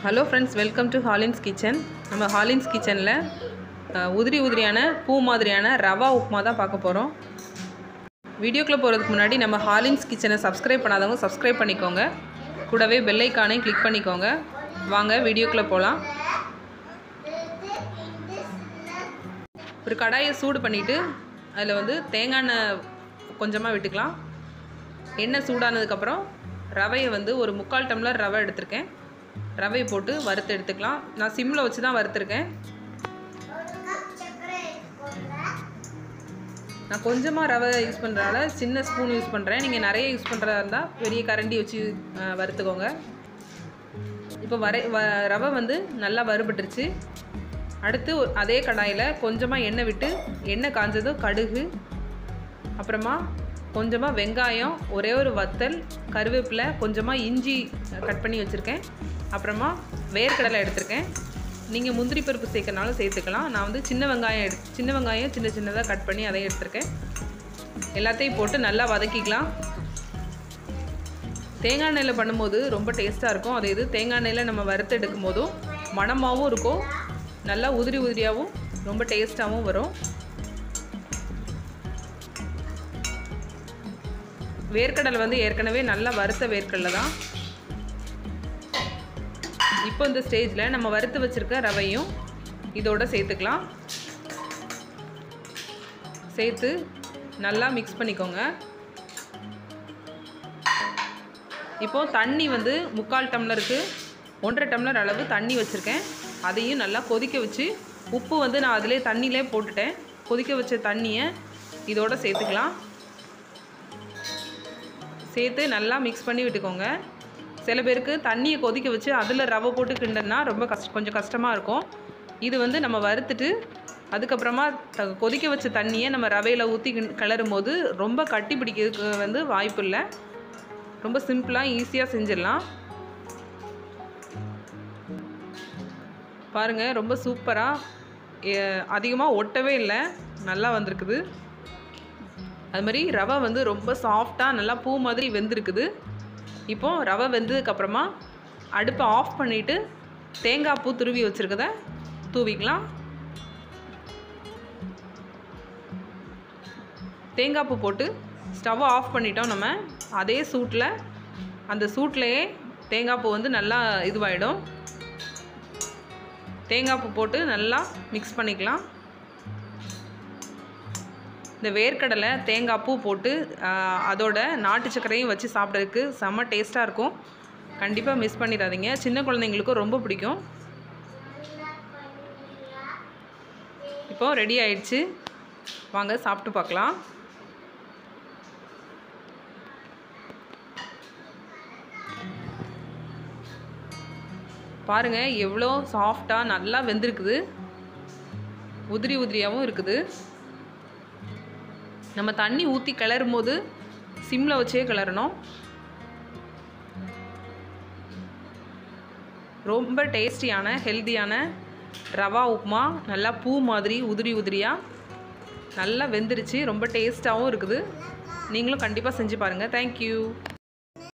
hello friends welcome to Hollins kitchen நம்ம Hollins கிச்சனில் உதிரி உதிரியான பூ மாதிரியான ரவா உப்புமா தான் பார்க்க போகிறோம் வீடியோக்குள்ளே போகிறதுக்கு முன்னாடி நம்ம ஹாலின்ஸ் கிச்சனை சப்ஸ்கிரைப் பண்ணாதவங்க சப்ஸ்கிரைப் பண்ணிக்கோங்க கூடவே பெல் ஐக்கானையும் கிளிக் பண்ணிக்கோங்க வாங்க வீடியோக்குள்ளே போகலாம் ஒரு கடாயை சூடு பண்ணிவிட்டு அதில் வந்து தேங்காய் எண்ணெய் கொஞ்சமாக விட்டுக்கலாம் எண்ணெய் சூடானதுக்கப்புறம் ரவையை வந்து ஒரு முக்கால் டம்ளர் ரவை எடுத்திருக்கேன் ரவையை போட்டு வறுத்து எடுத்துக்கலாம் நான் சிம்மில் வச்சு தான் வறுத்துருக்கேன் நான் கொஞ்சமாக ரவை யூஸ் பண்ணுறதால சின்ன ஸ்பூன் யூஸ் பண்ணுறேன் நீங்கள் நிறைய யூஸ் பண்ணுறதா இருந்தால் பெரிய கரண்டி வச்சு அஹ், வறுத்துக்கோங்க இப்போ வரை வ ரவை வந்து நல்லா வறுபட்டுருச்சு அடுத்து ஒரு- அதே கடாயில் கொஞ்சமாக எண்ணெய் விட்டு எண்ணெய் காஞ்சதும் கடுகு அப்புறமா கொஞ்சமாக வெங்காயம் ஒரே ஒரு வத்தல் கருவேப்பிலை கொஞ்சமாக இஞ்சி கட் பண்ணி வச்சுருக்கேன் அப்புறமா வேர்க்கடலை எடுத்திருக்கேன் நீங்கள் முந்திரி பருப்பு சேர்க்கறனாலும் சேர்த்துக்கலாம் நான் வந்து சின்ன வெங்காயம் எடு சின்ன வெங்காயம் சின்ன சின்னதாக கட் பண்ணி அதையும் எடுத்திருக்கேன் எல்லாத்தையும் போட்டு நல்லா வதக்கிக்கலாம் தேங்காய் எண்ணெயில் பண்ணும்போது ரொம்ப டேஸ்ட்டாக இருக்கும் அதே இது தேங்காய் எண்ணெயில் நம்ம வறுத்து எடுக்கும் போதும் மணமாகவும் இருக்கும் நல்லா உதிரி உதிரியாகவும் ரொம்ப டேஸ்ட்டாகவும் வரும் வேர்க்கடலை வந்து ஏற்கனவே நல்லா வறுத்த வேர்க்கடலை தான் இப்போ இந்த ஸ்டேஜில் நம்ம வறுத்து வச்சுருக்க ரவையும் இதோட சேர்த்துக்கலாம் சேர்த்து நல்லா மிக்ஸ் பண்ணிக்கோங்க இப்போ தண்ணி வந்து முக்கால் டம்ளருக்கு ஒன்றரை டம்ளர் அளவு தண்ணி வச்சுருக்கேன் அதையும் நல்லா கொதிக்க வச்சு உப்பு வந்து நான் அதிலே தண்ணியிலே போட்டுட்டேன் கொதிக்க வச்ச தண்ணியை இதோட சேர்த்துக்கலாம் சேர்த்து நல்லா மிக்ஸ் பண்ணி விட்டுக்கோங்க சில பேருக்கு தண்ணியை கொதிக்க வச்சு அதில் ரவை போட்டு கிண்டனா ரொம்ப கஷ்ட கொஞ்சம் கஷ்டமாக இருக்கும் இது வந்து நம்ம வறுத்துட்டு அதுக்கப்புறமா த கொதிக்க வச்ச தண்ணியை நம்ம ரவையில் ஊற்றி கிளறும் போது ரொம்ப கட்டி பிடிக்கிறதுக்கு வந்து வாய்ப்பு இல்லை ரொம்ப சிம்பிளாக ஈஸியாக செஞ்சிடலாம் பாருங்கள் ரொம்ப சூப்பராக அதிகமாக ஒட்டவே இல்லை நல்லா வந்திருக்குது அது மாதிரி ரவை வந்து ரொம்ப சாஃப்டாக நல்லா பூ மாதிரி வெந்திருக்குது இப்போ ரவை வெந்ததுக்கப்புறமா அடுப்பை ஆஃப் பண்ணிவிட்டு தேங்காய் பூ துருவி வச்சுருக்கத தூவிக்கலாம் தேங்காய் பூ போட்டு ஸ்டவ்வை ஆஃப் பண்ணிட்டோம் நம்ம அதே சூட்டில் அந்த சூட்லேயே தேங்காய் பூ வந்து நல்லா இதுவாகிடும் தேங்காய் பூ போட்டு நல்லா மிக்ஸ் பண்ணிக்கலாம் இந்த வேர்க்கடலை தேங்காய் பூ போட்டு ஆஹ், அதோட நாட்டு சர்க்கரையும் வச்சு சாப்பிட்றதுக்கு செம்ம டேஸ்ட்டாக இருக்கும் கண்டிப்பாக மிஸ் பண்ணிடாதீங்க சின்ன குழந்தைங்களுக்கும் ரொம்ப பிடிக்கும் இப்போ ரெடி ஆயிடுச்சு வாங்க சாப்பிட்டு பார்க்கலாம் பாருங்க எவ்வளோ சாஃப்டாக நல்லா வெந்திருக்குது உதிரி உதிரியாகவும் இருக்குது நம்ம தண்ணி ஊற்றி கிளறும் போது சிம்மில் வச்சே கிளறணும் ரொம்ப டேஸ்டியான ஹெல்த்தியான ரவா உப்புமா நல்லா பூ மாதிரி உதிரி உதிரியாக நல்லா வெந்துருச்சு ரொம்ப டேஸ்ட்டாகவும் இருக்குது நீங்களும் கண்டிப்பாக செஞ்சு பாருங்கள் தேங்க்யூ